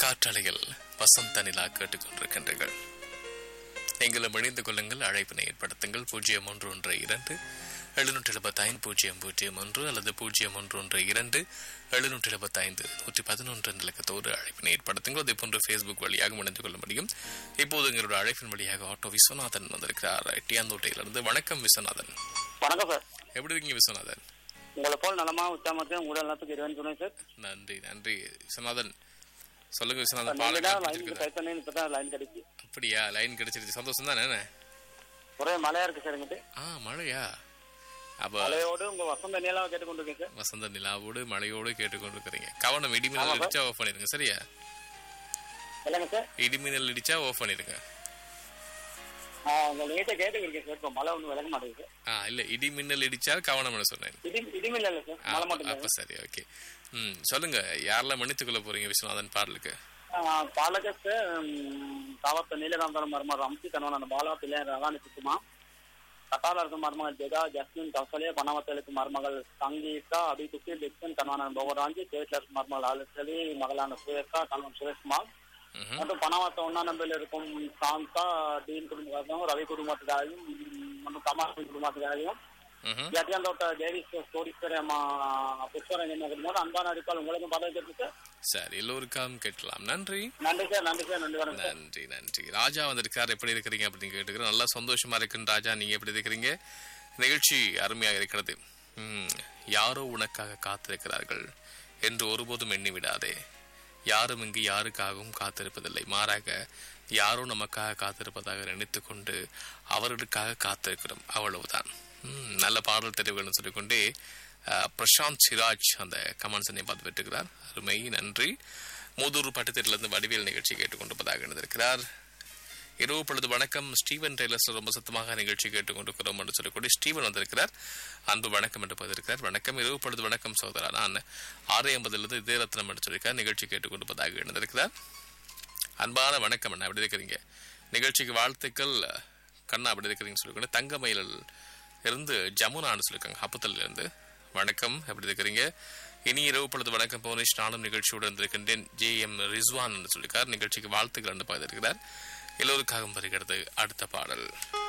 காற்றலையில் வசந்த நிலா கேட்டுக்கொண்டிருக்கின்றீர்கள் நீங்களும் இணைந்து கொள்ளுங்கள் அழைப்பினை ஏற்படுத்துங்கள் பூஜ்ஜியம் ஒன்று ஒன்று இரண்டு எழுநூற்றி எழுபத்தைந்து பூஜ்ஜியம் பூஜ்ஜியம் ஒன்று அல்லது பூஜ்ஜியம் ஒன்று ஒன்று இரண்டு எழுநூற்றி எழுபத்தைந்து நூற்றி பதினொன்று இலக்கத்தோடு அழைப்பினை ஏற்படுத்துங்கள் அதே போன்று ஃபேஸ்புக் வழியாக இணைந்து கொள்ள முடியும் இப்போது எங்களோட அழைப்பின் வழியாக ஆட்டோ விஸ்வநாதன் வந்திருக்கிறார் டியாந்தோட்டையிலிருந்து வணக்கம் விஸ்வநாதன் வணக்கம் சார் எப்படி இருக்கீங்க விஸ்வநாதன் உங்களை போல் நலமா உச்சாமத்தையும் உங்கள் எல்லாத்துக்கும் இறைவன் துணை சார் நன்றி நன்றி விஸ்வநாதன் சொல்லுங்க விஸ்வநாதன் நீங்க தான் பாடம் லைன் ட்ரை பண்ணி இப்போ தான் லைன் கிடைச்சி அப்படியா லைன் கிடைச்சிருச்சு சந்தோஷம் தானே ஒரே மழையா இருக்கு சார் எங்கிட்ட ஆ மழையா அப்ப மழையோடு உங்க வசந்த நீலாம் கேட்டுக்கொண்டிருக்கேன் சார் வசந்த நிலாவோடு மழையோடு கேட்டுக்கொண்டிருக்கிறீங்க கவனம் இடிமின்னல் இடிச்சா ஆஃப் பண்ணிருங்க சரியா இல்லைங்க சார் இடிமின்னல் இடிச்சா ஆஃப் பண்ணிருங்க ஆ, உங்க நீட்டை கேட்டுக்கிருக்கேன் சார் இப்போ மழை ஒன்றும் விளக்க மாட்டேங்குது சார் ஆ இல்ல இடிமின்னல் இடிச்சா கவனம்னு சொன்னேன் இடி இடிமில்ல இல்லை சார் ஆ, மழை மட்டும் அப்ப சரி ஓகே ம் சொல்லுங்க யாரெல்லாம் மன்னித்துக்கொள்ள போறீங்க விஸ்வநாதன் பாடலுக்கு பாலக சார் தாவத்த நீலகாந்தரம் மருமகள் ரம்சி கணவன் பாலா பிள்ளை ரகானி சுத்துமா கட்டால இருக்கும் மருமகள் ஜெகா ஜஸ்மின் கௌசல்யா பணவத்தலுக்கு மருமகள் சங்கீதா அபிகுசி டிக்சன் கணவன் போகராஞ்சி கேட்ல இருக்கும் மருமகள் ஆலோசலி மகளான சுரேஷா கணவன் சுரேஷ்குமார் ம்ஹும். மற்றும் பணவாத்த ஒன்னா நம்பரில் இருக்கும் சாந்தா டீன் குடும்பத்தாகவும் ரவி குடும்பத்துக்காகவும் மற்றும் கமால் குடும்பத்துக்காகவும் ம்ஹும். ஜட்டியாந்தோட்ட தேவி கோடீஸ்வரம் புஷ்பரஞ்சன் நகர் அன்பான அடிப்பால் உங்களுக்கும் பதவி கேட்டு சார் சரி எல்லோருக்காகவும் கேட்கலாம் நன்றி நன்றி சார் நன்றி சார் நன்றி வணக்கம் சார் நன்றி நன்றி ராஜா வந்திருக்கார் எப்படி இருக்கிறீங்க அப்படின்னு கேட்டுக்கிறேன் நல்லா சந்தோஷமா இருக்குன்னு ராஜா நீங்க எப்படி இருக்கிறீங்க நிகழ்ச்சி அருமையாக இருக்கிறது ம், யாரோ உனக்காக காத்திருக்கிறார்கள் என்று ஒருபோதும் எண்ணி விடாதே யாரும் இங்கு யாருக்காகவும் காத்திருப்பதில்லை மாறாக யாரோ நமக்காக காத்திருப்பதாக நினைத்து கொண்டு அவர்களுக்காக காத்திருக்கிறோம் அவ்வளவுதான் ம், நல்ல பாடல் தெரிவுகள்னு சொல்லிக்கொண்டே அஹ், பிரசாந்த் சிராஜ் அந்த கமெண்ட்ஸ் என்னை பார்த்து பெற்றுக்கிறார் அருமை நன்றி மூதூர் பட்டத்திலிருந்து வடிவேல் நிகழ்ச்சி கேட்டுக்கொண்டிருப்பதாக எழுந்திருக்கிறார் இரவு பொழுது வணக்கம் ஸ்டீவன் டெய்லர்ஸ் ரொம்ப சத்தமாக நிகழ்ச்சி கேட்டுக்கொண்டிருக்கிறோம் என்று சொல்லிக்கூடி ஸ்டீவன் வந்திருக்கிறார் அன்பு வணக்கம் என்று பதிருக்கிறார் வணக்கம் இரவு பொழுது வணக்கம் சகோதரா நான் ஆறு எண்பதிலிருந்து இதே ரத்னம் என்று சொல்லியிருக்கார் நிகழ்ச்சி கேட்டுக்கொண்டிருப்பதாக எழுந்திருக்கிறார் அன்பான வணக்கம் அண்ணா எப்படி இருக்கிறீங்க நிகழ்ச்சிக்கு வாழ்த்துக்கள் கண்ணா எப்படி இருக்கிறீங்கன்னு சொல்லிக்கொண்டு தங்கமயிலில் இருந்து ஜமுனான்னு சொல்லியிருக்காங்க ஹப்புத்தல்ல இருந்து வணக்கம் எப்படி இருக்கிறீங்க இனி இரவு பொழுது வணக்கம் புவனேஷ் நானும் நிகழ்ச்சியோடு இருந்திருக்கின்றேன் ஜே எம் ரிஸ்வான் என்று சொல்லியிருக்கார் நிகழ்ச்சிக்கு வாழ்த்துக்கள் என்று பகிர்ந்திருக்கிறார் எல்லோருக்காகவும் வருகிறது அடுத்த பாடல்